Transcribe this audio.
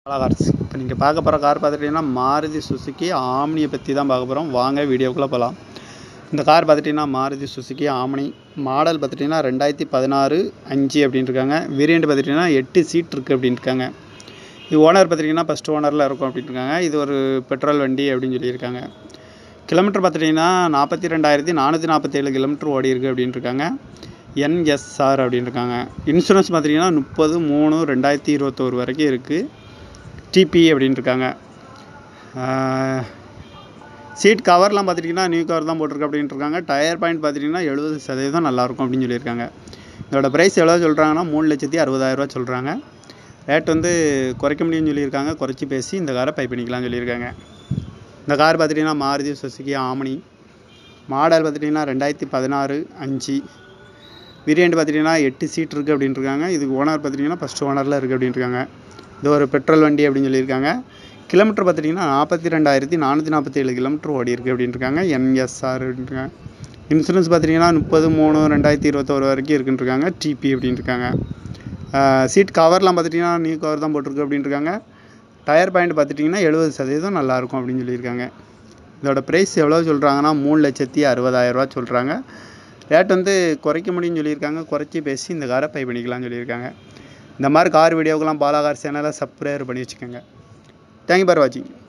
hello cars இப்போ நீங்கள் பார்க்க போகிற கார் பார்த்துட்டிங்கன்னா மாருதி சுசுக்கி ஆம்னியை பற்றி தான் பார்க்க போகிறோம் வாங்க வீடியோக்குள்ளே போகலாம் இந்த கார் பார்த்துட்டிங்கன்னா மாருதி சுசுக்கி ஆம்னி மாடல் பார்த்துட்டிங்கன்னா ரெண்டாயிரத்தி பதினாறு அஞ்சு அப்படின்னு இருக்காங்க வேரியண்ட் பார்த்துட்டிங்கன்னா எட்டு சீட் இருக்குது அப்படின்னு இருக்காங்க இது ஓனர் பார்த்துட்டிங்கன்னா ஃபஸ்ட் ஓனரில் இருக்கும் அப்படின்னு இருக்காங்க இது ஒரு பெட்ரோல் வண்டி அப்படின்னு சொல்லியிருக்காங்க கிலோமீட்டர் பார்த்துட்டிங்கன்னா நாற்பத்தி ரெண்டாயிரத்தி நானூற்றி நாற்பத்தேழு கிலோமீட்டர் ஓடி இருக்குது அப்படின்னு இருக்காங்க என்எஸ்ஆர் அப்படின்னு இருக்காங்க இன்சூரன்ஸ் பார்த்திங்கன்னா முப்பது மூணு ரெண்டாயிரத்தி இருபத்தோரு வரைக்கும் இருக்குது டிபி அப்படின்னு இருக்காங்க சீட் கவர்லாம் பார்த்துட்டிங்கன்னா நியூ கவர் தான் போட்டிருக்கு அப்படின்ட்டு இருக்காங்க டயர் பாயிண்ட் பார்த்துட்டிங்கன்னா எழுபது சதவீதம் நல்லாயிருக்கும் அப்படின்னு சொல்லியிருக்காங்க இதோட ப்ரைஸ் எவ்வளோ சொல்கிறாங்கன்னா மூணு லட்சத்தி அறுபதாயிரரூவா சொல்கிறாங்க ரேட் வந்து குறைக்க முடியும்னு சொல்லியிருக்காங்க குறைச்சி பேசி இந்த காரை பை பண்ணிக்கலாம்னு சொல்லியிருக்காங்க இந்த கார் பார்த்துட்டிங்கன்னா மாருதி சுசுகி ஆமணி மாடல் பார்த்துட்டிங்கன்னா ரெண்டாயிரத்தி பதினாறு அஞ்சு வேரியண்ட் பார்த்துட்டிங்கன்னா எட்டு சீட் இருக்குது அப்படின்னு இருக்காங்க இதுக்கு ஓனர் பார்த்துட்டிங்கன்னா ஃபஸ்ட் ஓனரில் இருக்குது அப்படின்னு இருக்காங்க இது ஒரு பெட்ரோல் வண்டி அப்படின்னு சொல்லியிருக்காங்க கிலோமீட்டர் பார்த்துட்டிங்கன்னா நாற்பத்தி ரெண்டாயிரத்தி நானூற்றி நாற்பத்தேழு கிலோமீட்டர் ஓடி இருக்குது அப்படின்னு இருக்காங்க என்எஸ்ஆர் அப்படின்ட்டுருக்காங்க இன்சூரன்ஸ் பார்த்துட்டிங்கன்னா முப்பது மூணு ரெண்டாயிரத்தி இருபத்தோரு வரைக்கும் இருக்குன்னு இருக்காங்க டிபி அப்படின்னு இருக்காங்க சீட் கவர்லாம் பார்த்துட்டிங்கன்னா நியூ கவர் தான் போட்டிருக்கு அப்படின்னு இருக்காங்க டயர் பாயிண்ட் பார்த்துட்டிங்கன்னா எழுபது சதவீதம் நல்லாயிருக்கும் அப்படின்னு சொல்லியிருக்காங்க இதோட ப்ரைஸ் எவ்வளோ சொல்கிறாங்கன்னா மூணு லட்சத்தி அறுபதாயிரரூவா சொல்கிறாங்க ரேட் வந்து குறைக்க முடியும்னு சொல்லியிருக்காங்க குறைச்சி பேசி இந்த காரை பை பண்ணிக்கலாம்னு சொல்லியிருக்காங்க இந்த மாதிரி கார் வீடியோக்கெல்லாம் பாலா கார் சேனலை சப்ஸ்கிரைப் பண்ணி வச்சுக்கோங்க தேங்க்யூ பார் வாட்சிங்